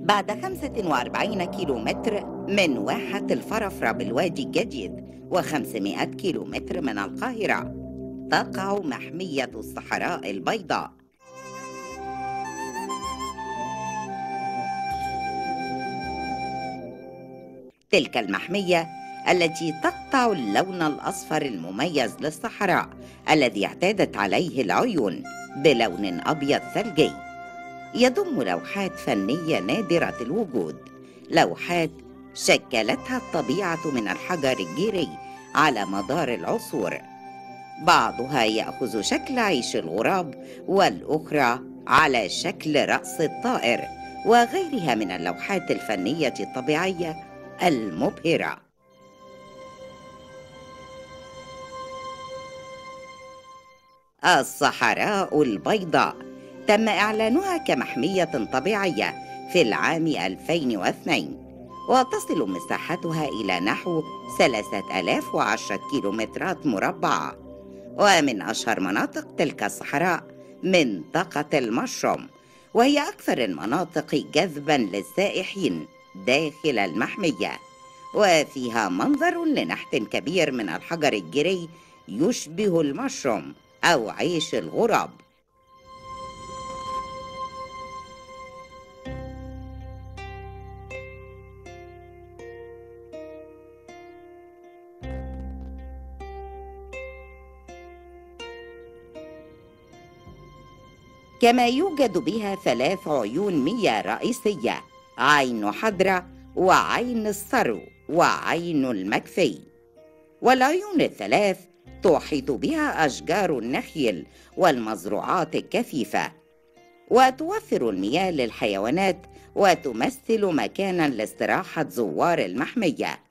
بعد 45 كيلومتر من واحة الفرفرة بالوادي الجديد و500 كيلومتر من القاهرة تقع محمية الصحراء البيضاء تلك المحمية التي تقطع اللون الأصفر المميز للصحراء الذي اعتادت عليه العيون بلون أبيض ثلجي يضم لوحات فنية نادرة الوجود لوحات شكلتها الطبيعة من الحجر الجيري على مدار العصور بعضها يأخذ شكل عيش الغراب والأخرى على شكل رأس الطائر وغيرها من اللوحات الفنية الطبيعية المبهرة الصحراء البيضاء تم إعلانها كمحمية طبيعية في العام 2002 وتصل مساحتها إلى نحو 3010 كيلومترات مربعة ومن أشهر مناطق تلك الصحراء منطقة المشروم وهي أكثر المناطق جذبا للسائحين داخل المحمية وفيها منظر لنحت كبير من الحجر الجري يشبه المشروم أو عيش الغراب كما يوجد بها ثلاث عيون مياه رئيسية عين حضرة وعين الثرو وعين المكفي والعيون الثلاث تحيط بها أشجار النخيل والمزروعات الكثيفة وتوفر المياه للحيوانات وتمثل مكانا لاستراحة زوار المحمية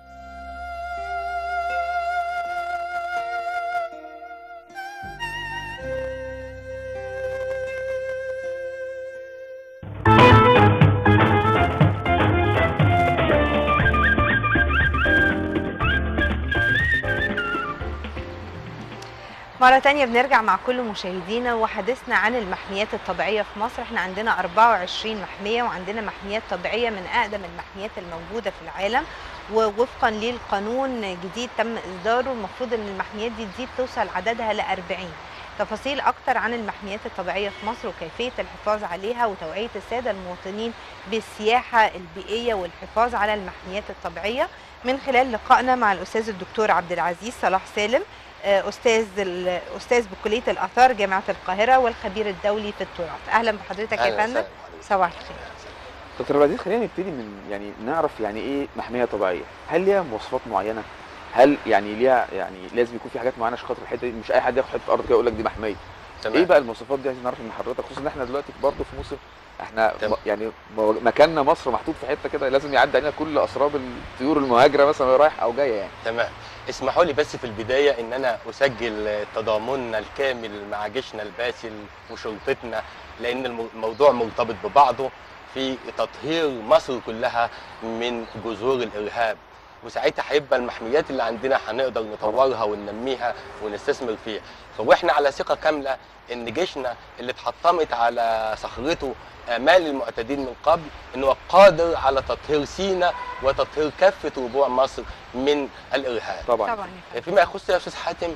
مرة تانية بنرجع مع كل مشاهدينا وحديثنا عن المحميات الطبيعية في مصر احنا عندنا 24 محمية وعندنا محميات طبيعية من أقدم المحميات الموجودة في العالم ووفقا للقانون جديد تم إصداره المفروض أن المحميات دي تزيد توصل عددها ل 40 تفاصيل أكتر عن المحميات الطبيعية في مصر وكيفية الحفاظ عليها وتوعية السادة المواطنين بالسياحة البيئية والحفاظ على المحميات الطبيعية من خلال لقائنا مع الأستاذ الدكتور عبد العزيز صلاح سالم استاذ استاذ بكليه الاثار جامعه القاهره والخبير الدولي في التراث اهلا بحضرتك يا فندم صباح الخير دكتور عبد خلينا نبتدي من يعني نعرف يعني ايه محميه طبيعيه هل ليها مواصفات معينه هل يعني ليها يعني لازم يكون في حاجات معينه عشان خاطر الحته دي مش اي حد ياخد حته ارض كده يقول لك دي محميه تمام. ايه بقى المواصفات دي عايزين نعرف من حضرتك خصوصا ان احنا دلوقتي برضه في موسم احنا تمام. يعني مكاننا مصر محطوط في حته كده لازم يعدي علينا كل اسراب الطيور المهاجره مثلا رايح او جايه يعني تمام اسمحوا لي بس في البدايه ان انا اسجل تضامننا الكامل مع جيشنا الباسل وشرطتنا لان الموضوع مرتبط ببعضه في تطهير مصر كلها من جذور الارهاب وساعتها هيبقى المحميات اللي عندنا هنقدر نطورها وننميها ونستثمر فيها فاحنا على ثقه كامله ان جيشنا اللي اتحطمت على صخرته امال المعتدين من قبل انه قادر على تطهير سينا وتطهير كافه ربوع مصر من الارهاب طبعا, طبعا. فيما يخص يا استاذ حاتم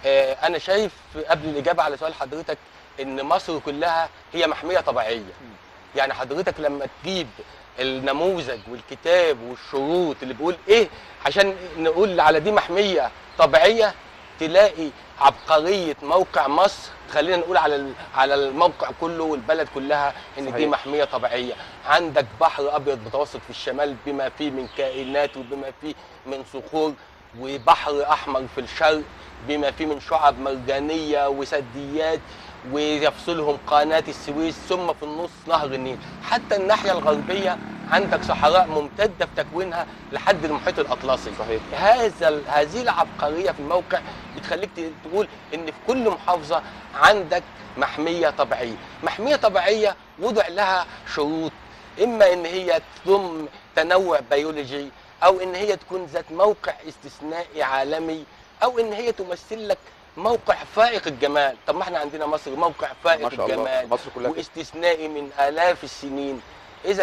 انا شايف قبل الاجابه على سؤال حضرتك ان مصر كلها هي محميه طبيعيه يعني حضرتك لما تجيب النموذج والكتاب والشروط اللي بيقول ايه عشان نقول على دي محميه طبيعيه تلاقي عبقريه موقع مصر خلينا نقول على على الموقع كله والبلد كلها ان صحيح. دي محميه طبيعيه عندك بحر ابيض متوسط في الشمال بما فيه من كائنات وبما فيه من صخور وبحر احمر في الشرق بما فيه من شعب مرجانيه وسديات ويفصلهم قناه السويس ثم في النص نهر النيل حتى الناحيه الغربيه عندك صحراء ممتده في تكوينها لحد المحيط الاطلسي صحيح. هذا هذه العبقريه في الموقع بتخليك تقول ان في كل محافظه عندك محميه طبيعيه محميه طبيعيه وضع لها شروط اما ان هي تضم تنوع بيولوجي او ان هي تكون ذات موقع استثنائي عالمي او ان هي تمثل لك موقع فائق الجمال طب ما احنا عندنا مصر موقع فائق ما شاء الله. الجمال مصر كلها كده. واستثنائي من الاف السنين اذا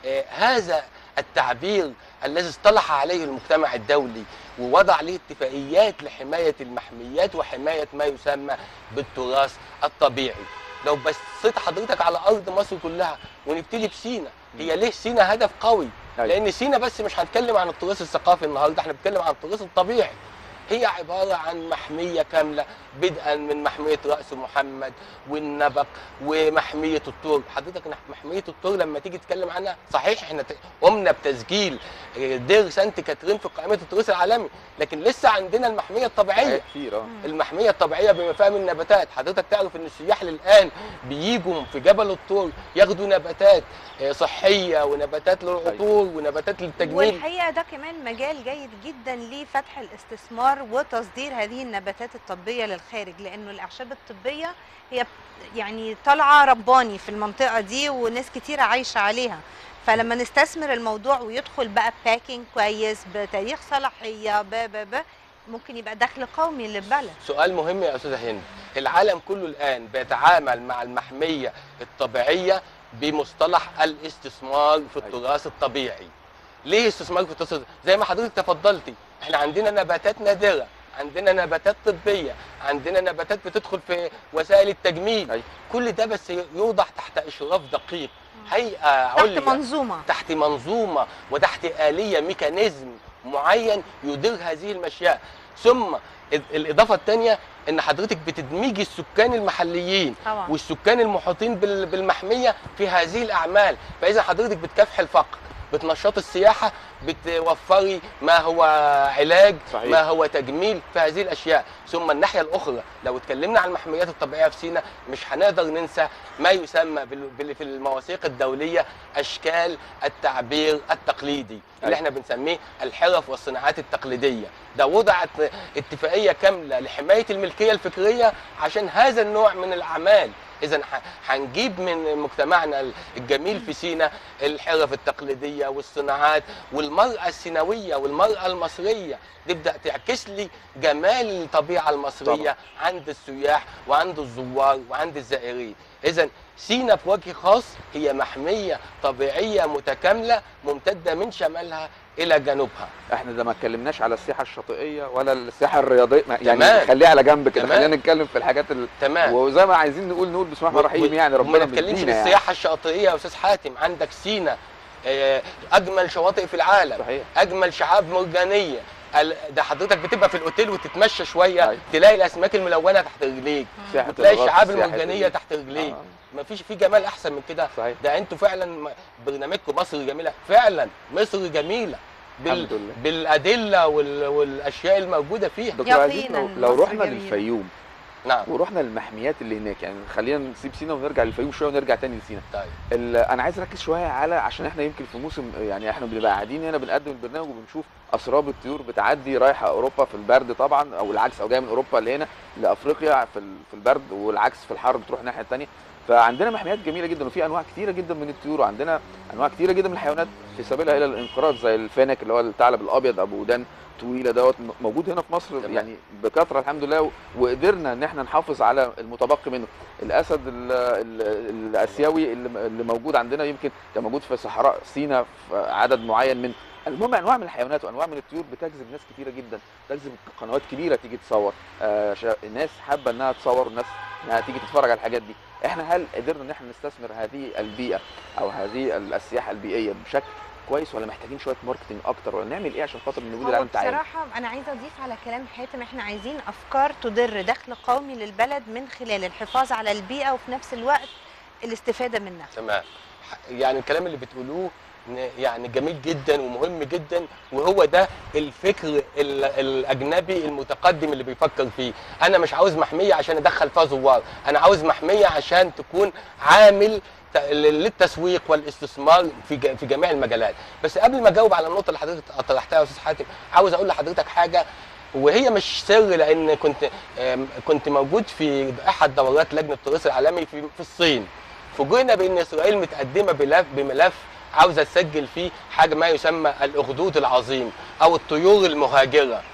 آه، هذا التعبير الذي اصطلح عليه المجتمع الدولي ووضع له اتفاقيات لحمايه المحميات وحمايه ما يسمى بالتراث الطبيعي لو بصيت حضرتك على ارض مصر كلها ونبتدي بسينا هي ليه سينا هدف قوي أيوة. لان سينا بس مش هنتكلم عن التراث الثقافي النهارده احنا بنتكلم عن التراث الطبيعي هي عبارة عن محمية كاملة بدءا من محمية رأس محمد والنبق ومحمية الطور حضرتك نح- محمية الطور لما تيجي تتكلم عنها صحيح احنا ت- قمنا بتسجيل آه، دير سانت كاترين في قائمة التراث العالمي لكن لسه عندنا المحمية الطبيعية حاجات كتير اه المحمية الطبيعية بمفاهيم النباتات حضرتك تعرف ان السياح الآن بيجوا في جبل الطور ياخدوا نباتات آه، صحية ونباتات للعطور ونباتات للتجميل والحقيقه ده كمان مجال جيد جدا لفتح الاستثمار وتصدير هذه النباتات الطبيه للخارج لانه الاعشاب الطبيه هي يعني طالعه رباني في المنطقه دي وناس كتيره عايشه عليها فلما نستثمر الموضوع ويدخل بقى باكينج كويس بتاريخ صلاحيه ب ب ب ممكن يبقى دخل قومي للبلد سؤال مهم يا استاذه هند العالم كله الان بيتعامل مع المحميه الطبيعيه بمصطلح الاستثمار في التراث الطبيعي ليه استثمار في التراث الطبيعي؟ زي ما حضرتك تفضلتي احنا عندنا نباتات نادره عندنا نباتات طبيه عندنا نباتات بتدخل في وسائل التجميل أيوة. كل ده بس يوضع تحت اشراف دقيق هيئه تحت عليا منظومه تحت منظومه وتحت آلية ميكانيزم معين يدير هذه المشياء ثم ال- الإضافة الثانية إن حضرتك بتدمجي السكان المحليين طبعا والسكان المحيطين بال- بالمحمية في هذه الأعمال فإذا حضرتك بتكافحي الفقر بتنشط السياحة بتوفري ما هو علاج صحيح. ما هو تجميل في هذه الأشياء ثم الناحية الأخرى لو اتكلمنا عن المحميات الطبيعية في سيناء مش هنقدر ننسى ما يسمى بال- بال- في المواثيق الدولية أشكال التعبير التقليدي اللي أيوة. احنا بنسميه الحرف والصناعات التقليدية ده وضعت اتفاقية كاملة لحماية الملكية الفكرية عشان هذا النوع من الأعمال إذا هنجيب من مجتمعنا الجميل في سينا الحرف التقليدية والصناعات والمرأة السيناوية والمرأة المصرية تبدأ تعكس لي جمال الطبيعة المصرية طبعا. عند السياح وعند الزوار وعند الزائرين إذا سينا بوجه خاص هي محمية طبيعية متكاملة ممتدة من شمالها إلى جنوبها احنا ده ما اتكلمناش على السياحه الشاطئيه ولا السياحه الرياضيه ما- يعني تمام. خليها على جنب كده تمام. خلينا نتكلم في الحاجات ال... تمام وزي ما عايزين نقول نقول بسم الله الرحمن الرحيم يعني وما ربنا نتكلمش في مدينا يعني. السياحة الشاطئية يا أستاذ حاتم عندك سينا آه، أجمل شواطئ في العالم صحيح اجمل شعاب مرجانيه ال- ده حضرتك بتبقى في الاوتيل وتتمشى شويه أيوة. تلاقي الاسماك الملونه تحت رجليك سياحه وتلاقي الغطس، الشعاب سياحة المرجانيه ال- تحت رجليك آه، مفيش في جمال احسن من كده صحيح ده انتوا فعلا م- برنامجكم مصر جميله فعلا مصر جميله بال... الحمد لله. بالادله وال... والاشياء الموجوده فيها دكتور عزيز يقيناً لو, لو مصر رحنا جميلة. للفيوم نعم ورحنا للمحميات اللي هناك يعني خلينا نسيب سينا ونرجع للفيوم شويه ونرجع تاني لسينا طيب ال- انا عايز اركز شويه على عشان احنا يمكن في موسم يعني احنا بنبقى قاعدين هنا بنقدم البرنامج وبنشوف اسراب الطيور بتعدي رايحه اوروبا في البرد طبعا او العكس او جايه من اوروبا لهنا لافريقيا في ال- في البرد والعكس في الحر بتروح الناحيه الثانيه فعندنا محميات جميله جدا وفي انواع كتيره جدا من الطيور وعندنا انواع كتيره جدا من الحيوانات في سبيلها الى الانقراض زي الفينك اللي هو الثعلب الابيض ابو ودان طويله دوت م- موجود هنا في مصر تمام. يعني بكثره الحمد لله و- وقدرنا ان احنا نحافظ على المتبقي منه الاسد ال- ال- الاسيوي اللي اللي موجود عندنا يمكن كان موجود في صحراء سيناء في عدد معين من المهم انواع من الحيوانات وانواع من الطيور بتجذب ناس كتيره جدا تجذب قنوات كبيره تيجي تصور آه شا- الناس حابه انها تصور والناس انها تيجي تتفرج على الحاجات دي احنا هل قدرنا ان احنا نستثمر هذه البيئه او هذه السياحه البيئيه بشكل كويس ولا محتاجين شويه ماركتنج اكتر ولا نعمل ايه عشان خاطر نقول هو العالم تعالى بصراحة أنا عايزة أضيف على كلام حاتم إحنا عايزين أفكار تدر دخل قومي للبلد من خلال الحفاظ على البيئة وفي نفس الوقت الاستفادة منها تمام يعني الكلام اللي بتقولوه ن- يعني جميل جدا ومهم جدا وهو ده الفكر ال- الاجنبي المتقدم اللي بيفكر فيه انا مش عاوز محميه عشان ادخل فيها زوار انا عاوز محميه عشان تكون عامل ت- للتسويق والاستثمار في ج- في جميع المجالات بس قبل ما اجاوب على النقطه اللي حضرتك طرحتها يا استاذ حاتم عاوز اقول لحضرتك حاجه وهي مش سر لان كنت آم، كنت موجود في احد دورات لجنه التراث العالمي في في الصين فوجئنا بان اسرائيل متقدمه بملف بملف عاوزه تسجل فيه حاجه ما يسمى الاخدود العظيم او الطيور المهاجره مم.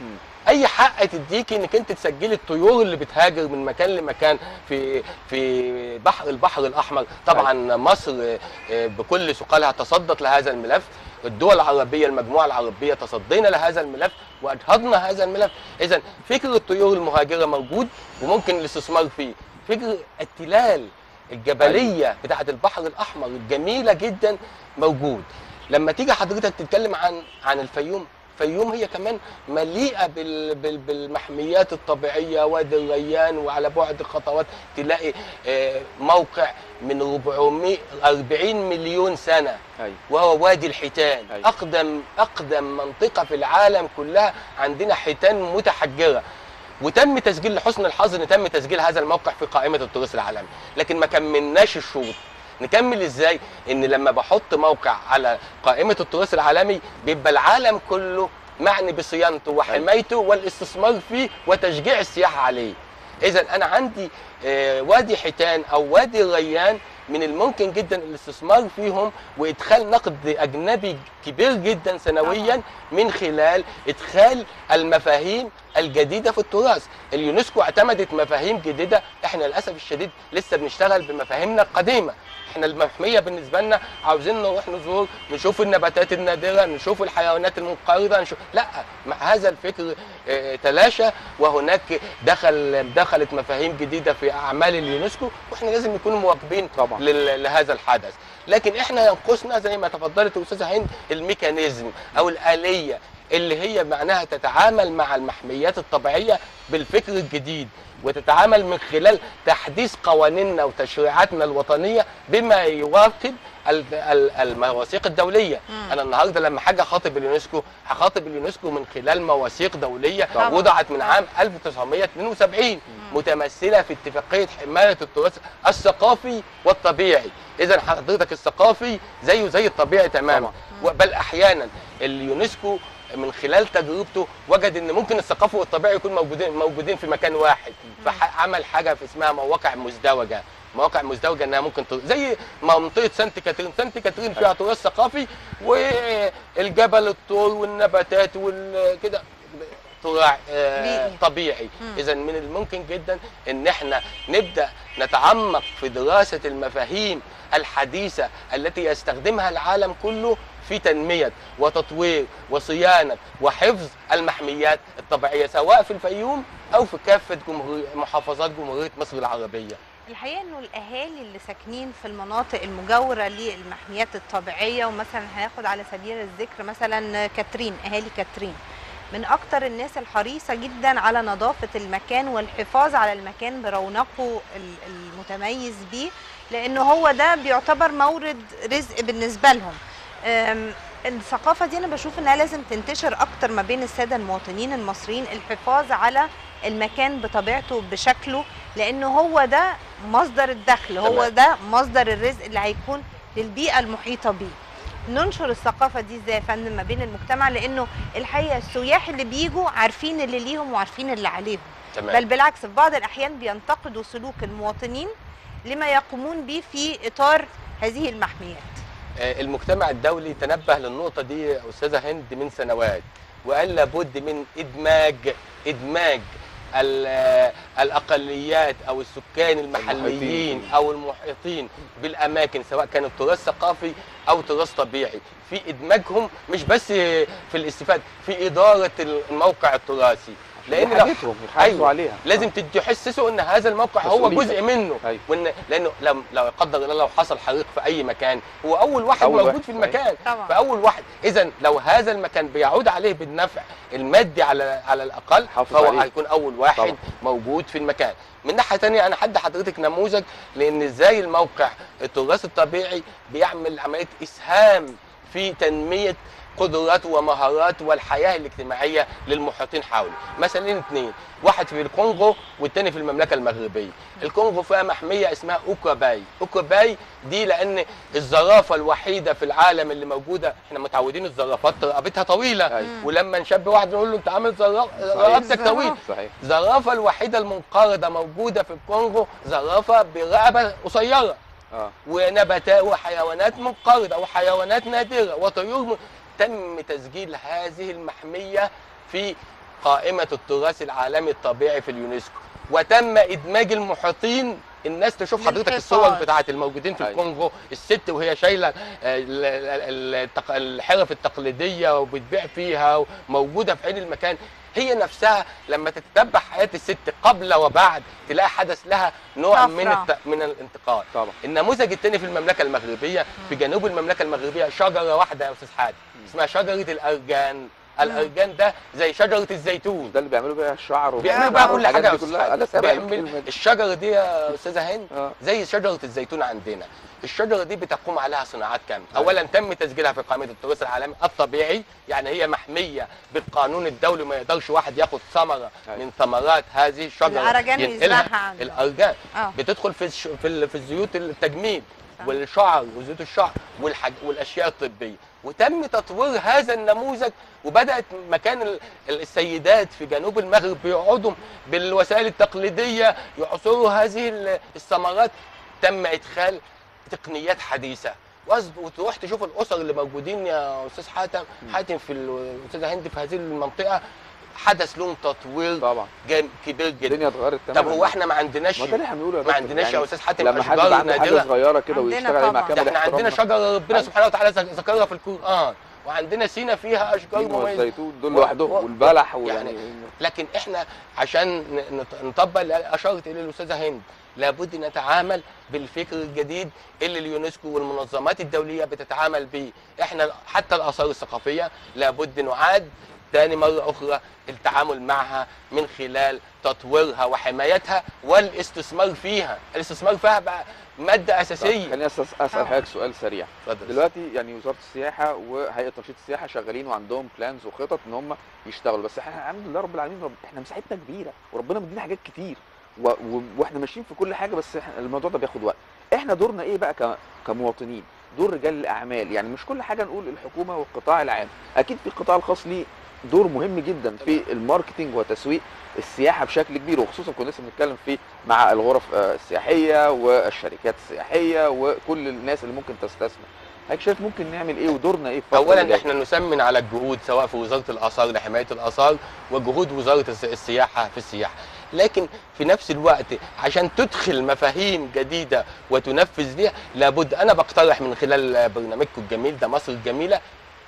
اي حق تديكي انك انت تسجلي الطيور اللي بتهاجر من مكان لمكان في في بحر البحر الاحمر طبعا مصر آه، بكل ثقلها تصدت لهذا الملف الدول العربيه المجموعه العربيه تصدينا لهذا الملف واجهضنا هذا الملف اذا فكر الطيور المهاجره موجود وممكن الاستثمار فيه فكر التلال الجبليه بتاعه البحر الاحمر الجميله جدا موجود لما تيجي حضرتك تتكلم عن عن الفيوم الفيوم هي كمان مليئه بال بال بالمحميات الطبيعيه وادي الريان وعلى بعد خطوات تلاقي آه، موقع من 440 مليون سنه ايوه وهو وادي الحيتان أيوة. اقدم اقدم منطقه في العالم كلها عندنا حيتان متحجره وتم تسجيل لحسن الحظ ان تم تسجيل هذا الموقع في قائمه التراث العالمي لكن ما كملناش الشروط نكمل ازاي ان لما بحط موقع على قائمه التراث العالمي بيبقى العالم كله معني بصيانته وحمايته والاستثمار فيه وتشجيع السياحه عليه اذا انا عندي آه، وادي حيتان او وادي الريان من الممكن جدا الاستثمار فيهم وادخال نقد اجنبي كبير جدا سنويا من خلال ادخال المفاهيم الجديده في التراث اليونسكو اعتمدت مفاهيم جديده احنا للاسف الشديد لسه بنشتغل بمفاهيمنا القديمه احنا المحميه بالنسبه لنا عاوزين نروح نزور نشوف النباتات النادره نشوف الحيوانات المنقرضه نشوف لا مع هذا الفكر آه، تلاشى وهناك دخل دخلت مفاهيم جديده في اعمال اليونسكو واحنا لازم نكون مواكبين طبعا. لل- لهذا الحدث لكن احنا ينقصنا زي ما تفضلت الاستاذه هند الميكانيزم او الاليه اللي هي معناها تتعامل مع المحميات الطبيعيه بالفكر الجديد وتتعامل من خلال تحديث قوانيننا وتشريعاتنا الوطنيه بما يواكب ال- ال- المواثيق الدوليه مم. انا النهارده لما حاجه خاطب اليونسكو هخاطب اليونسكو من خلال مواثيق دوليه طبعاً. وضعت من عام 1972 متمثله في اتفاقيه حمايه التراث الثقافي والطبيعي اذا حضرتك الثقافي زيه زي الطبيعي تماما بل احيانا اليونسكو من خلال تجربته وجد ان ممكن الثقافي والطبيعي يكون موجودين موجودين في مكان واحد فعمل حاجه في اسمها مواقع مزدوجه مواقع مزدوجه انها ممكن ت... زي منطقه سانت كاترين سانت كاترين فيها تراث ثقافي والجبل الطور والنباتات والكده تراع آه، بيئي. طبيعي مم. اذا من الممكن جدا ان احنا نبدا نتعمق في دراسه المفاهيم الحديثه التي يستخدمها العالم كله في تنميه وتطوير وصيانه وحفظ المحميات الطبيعيه سواء في الفيوم او في كافه جمهوري محافظات جمهوريه مصر العربيه الحقيقه انه الاهالي اللي ساكنين في المناطق المجاوره للمحميات الطبيعيه ومثلا هناخد على سبيل الذكر مثلا كاترين اهالي كاترين من اكتر الناس الحريصه جدا على نظافه المكان والحفاظ على المكان برونقه ال- المتميز بيه لانه هو ده بيعتبر مورد رزق بالنسبه لهم أم، الثقافه دي انا بشوف انها لازم تنتشر اكتر ما بين الساده المواطنين المصريين الحفاظ على المكان بطبيعته بشكله لانه هو ده مصدر الدخل هو تمام. ده مصدر الرزق اللي هيكون للبيئه المحيطه بيه ننشر الثقافه دي ازاي يا فندم ما بين المجتمع لانه الحقيقه السياح اللي بيجوا عارفين اللي ليهم وعارفين اللي عليهم تمام بل بالعكس في بعض الاحيان بينتقدوا سلوك المواطنين لما يقومون به في اطار هذه المحميات آه، المجتمع الدولي تنبه للنقطة دي يا أستاذة هند من سنوات وقال لابد من إدماج إدماج ال- آه، الأقليات أو السكان المحليين المحيطين. أو المحيطين بالأماكن سواء كان تراث ثقافي أو تراث طبيعي في إدماجهم مش بس في الاستفادة في إدارة الموقع التراثي لأن لو حاجتهم يحافظوا أيوة. عليها لازم تحسسوا ان هذا الموقع هو مسؤوليتك. جزء منه أيوة. وان لانه لو لو قدر الله لو حصل حريق في اي مكان هو اول واحد أول موجود واحد، في المكان طبعا. فاول واحد اذا لو هذا المكان بيعود عليه بالنفع المادي على على الاقل حافظ فهو عليه. هيكون اول واحد طبعا. موجود في المكان من ناحيه ثانيه انا حد حضرتك نموذج لان ازاي الموقع التراث الطبيعي بيعمل عمليه اسهام في تنميه قدرات ومهارات والحياه الاجتماعيه للمحيطين حوله مثلا اثنين واحد في الكونغو والتاني في المملكه المغربيه الكونغو فيها محميه اسمها اوكاباي اوكاباي دي لان الزرافه الوحيده في العالم اللي موجوده احنا متعودين الزرافات رقبتها طويله أيوة. ولما نشبه واحد نقول له انت عامل زرا- صحيح. رقبتك طويل صحيح الزرافه الوحيده المنقرضه موجوده في الكونغو زرافه برقبه قصيره اه ونباتات وحيوانات منقرضه وحيوانات نادره وطيور م... تم تسجيل هذه المحميه في قائمه التراث العالمي الطبيعي في اليونسكو وتم ادماج المحيطين الناس تشوف حضرتك للحفاظ. الصور بتاعت الموجودين في أيوة. الكونغو الست وهي شايله ال- ال- التق- الحرف التقليديه وبتبيع فيها وموجوده في عين المكان هي نفسها لما تتتبع حياه الست قبل وبعد تلاقي حدث لها نوع من طفرة. الت... من الانتقال طبعا النموذج الثاني في المملكه المغربيه في جنوب المملكه المغربيه شجره واحده يا استاذ حاتم اسمها شجره الارجان الارجان ده زي شجره الزيتون ده اللي بيعملوا بيها الشعر بيعملوا بقى كل والحاجات حاجه يا دي استاذ كلها انا حاتم. سامع بيعمل الكلمة دي. الشجره دي يا استاذه هند اه زي شجره الزيتون عندنا الشجره دي بتقوم عليها صناعات كامله اولا تم تسجيلها في قائمه التراث العالمي الطبيعي يعني هي محميه بالقانون الدولي ما يقدرش واحد ياخد ثمره أيوة. من ثمرات هذه الشجره الأرجان ينقلها يزرعها عنده. الارجان اه بتدخل في الش... في, ال... في الزيوت التجميل صح. والشعر وزيوت الشعر والحاج... والاشياء الطبيه وتم تطوير هذا النموذج وبدات مكان ال... السيدات في جنوب المغرب بيقعدوا بالوسائل التقليديه يعصروا هذه ال- الثمرات تم ادخال تقنيات حديثه وأصب- وتروح تشوف الاسر اللي موجودين يا استاذ حاتم حاتم في ال- الاستاذه هند في هذه المنطقه حدث لهم تطوير طبعا جام- كبير جدا الدنيا اتغيرت تماما طب هو احنا ما عندناش ما ده اللي احنا بنقوله يا ما دكتور. عندناش يا يعني استاذ حاتم لما حد اشجار يبقى عنده حاجه نادره صغيره كده عندنا ويشتغل عليها مع طبعا. ده كامل احنا عندنا احترامنا. شجره ربنا أيوة. سبحانه وتعالى ذكرها في القران وعندنا سينا فيها اشجار التين مميزه والزيتون دول و- لوحدهم و- والبلح يعني ويعني لكن احنا عشان ن- نط- نطبق اللي اشارت اليه الاستاذه هند لابد نتعامل بالفكر الجديد اللي اليونسكو والمنظمات الدوليه بتتعامل به احنا حتى الاثار الثقافيه لابد نعاد تاني مرة أخرى التعامل معها من خلال تطويرها وحمايتها والاستثمار فيها الاستثمار فيها بقى مادة طب أساسية خليني أسأل طبعا. اسال حضرتك سؤال سريع اتفضل. دلوقتي يعني وزاره السياحه وهيئه تنشيط السياحه شغالين وعندهم بلانز وخطط ان هم يشتغلوا بس احنا الحمد لله رب العالمين رب احنا مساحتنا كبيره وربنا مدينا حاجات كتير و... و... واحنا ماشيين في كل حاجه بس احنا الموضوع ده بياخد وقت احنا دورنا ايه بقى ك... كمواطنين دور رجال الاعمال يعني مش كل حاجه نقول الحكومه والقطاع العام اكيد في القطاع الخاص ليه دور مهم جدا في الماركتينج وتسويق السياحه بشكل كبير وخصوصا كنا لسه بنتكلم فيه مع الغرف آه، السياحيه والشركات السياحيه وكل الناس اللي ممكن تستثمر حضرتك شايف ممكن نعمل ايه ودورنا ايه في الفترة اللي اولا جاية؟ احنا نسمن على الجهود سواء في وزاره الاثار لحمايه الاثار وجهود وزاره الس- السياحه في السياحه لكن في نفس الوقت عشان تدخل مفاهيم جديده وتنفذ ليها لابد انا بقترح من خلال برنامجكم الجميل ده مصر الجميله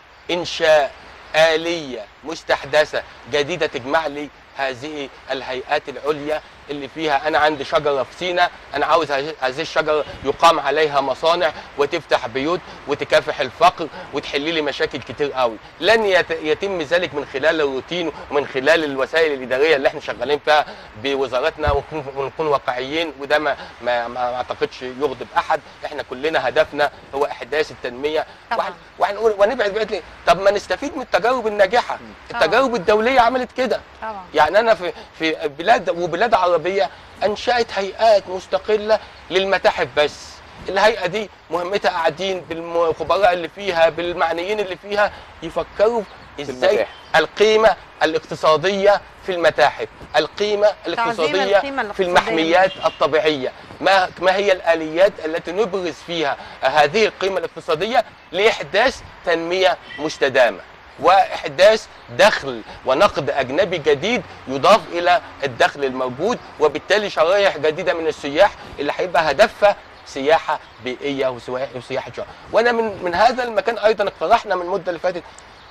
انشاء اليه مستحدثه جديده تجمع لي هذه الهيئات العليا اللي فيها انا عندي شجره في سينا انا عاوز هذه هذه الشجره يقام عليها مصانع وتفتح بيوت وتكافح الفقر وتحل لي مشاكل كتير قوي لن يت- يتم ذلك من خلال الروتين ومن خلال الوسائل الاداريه اللي احنا شغالين فيها بوزارتنا ونكون ونكون واقعيين وده ما ما, ما اعتقدش يغضب احد احنا كلنا هدفنا هو احداث التنميه طبعا وهنقول ونبعد بعيد ليه؟ طب ما نستفيد من التجارب الناجحه طبعا. التجارب الدوليه عملت كده طبعا يعني انا في في بلاد وبلاد عربيه انشات هيئات مستقله للمتاحف بس الهيئه دي مهمتها قاعدين بالخبراء اللي فيها بالمعنيين اللي فيها يفكروا ازاي المتاحف. القيمه الاقتصاديه في المتاحف القيمه الاقتصاديه القيمة في الاقتصادية. المحميات الطبيعيه ما ما هي الاليات التي نبرز فيها هذه القيمه الاقتصاديه لاحداث تنميه مستدامه واحداث دخل ونقد اجنبي جديد يضاف الى الدخل الموجود وبالتالي شرائح جديده من السياح اللي هيبقى هدفها سياحه بيئيه وسوا- وسياحه شعر وانا من من هذا المكان ايضا اقترحنا من المده اللي فاتت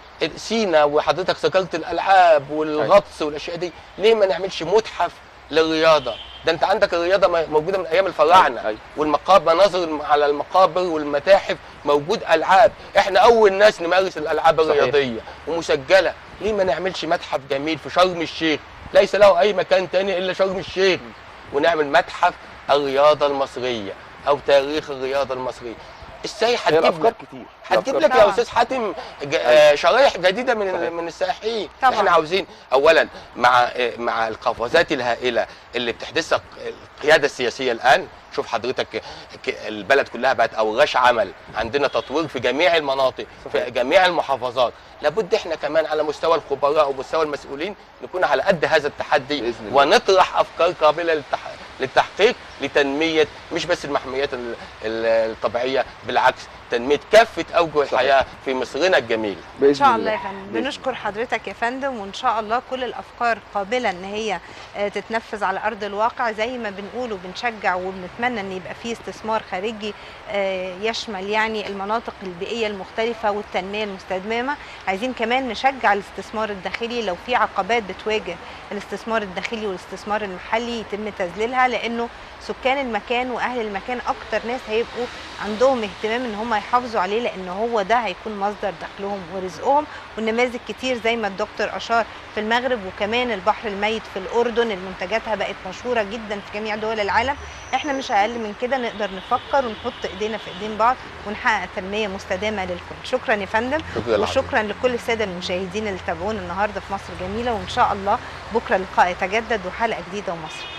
سينا وحضرتك ذكرت الالعاب والغطس والاشياء دي ليه ما نعملش متحف للرياضه ده انت عندك الرياضه م- موجوده من ايام الفراعنه أيوة. والمقابر مناظر الم- على المقابر والمتاحف موجود العاب احنا اول ناس نمارس الالعاب صحيح. الرياضيه ومسجله ليه ما نعملش متحف جميل في شرم الشيخ ليس له اي مكان تاني الا شرم الشيخ ونعمل متحف الرياضه المصريه او تاريخ الرياضه المصريه السايح هي هتجيب الافكار لك كتير هتجيب الأفكار لك يا طبعاً. استاذ حاتم ج- آه، شرايح جديده من صحيح. ال- من السائحين طبعاً. احنا عاوزين اولا مع آه، مع القفزات الهائله اللي بتحدثها القياده السياسيه الان شوف حضرتك ك- البلد كلها بقت اوراش عمل عندنا تطوير في جميع المناطق صحيح. في جميع المحافظات لابد احنا كمان على مستوى الخبراء ومستوى المسؤولين نكون على قد هذا التحدي بإذن الله. ونطرح افكار قابله للتح... للتحقيق لتنميه مش بس المحميات ال- ال- الطبيعيه بالعكس تنميه كافه اوجه الحياه في مصرنا الجميله باذن ان شاء الله يا الله. فندم بإذن بنشكر حضرتك يا فندم وان شاء الله كل الافكار قابله ان هي آه، تتنفذ على ارض الواقع زي ما بنقول وبنشجع وبنتمنى ان يبقى فيه استثمار خارجي آه، يشمل يعني المناطق البيئيه المختلفه والتنميه المستدامه عايزين كمان نشجع الاستثمار الداخلي لو في عقبات بتواجه الاستثمار الداخلي والاستثمار المحلي يتم تذليلها لانه سكان المكان واهل المكان اكتر ناس هيبقوا عندهم اهتمام ان هم يحافظوا عليه لان هو ده هيكون مصدر دخلهم ورزقهم والنماذج كتير زي ما الدكتور اشار في المغرب وكمان البحر الميت في الاردن المنتجاتها بقت مشهوره جدا في جميع دول العالم احنا مش اقل من كده نقدر نفكر ونحط ايدينا في ايدين بعض ونحقق تنميه مستدامه للكل شكرا يا فندم شكرا لحضرتك. وشكرا لكل الساده المشاهدين اللي تابعونا النهارده في مصر جميله وان شاء الله بكره اللقاء يتجدد وحلقه جديده ومصر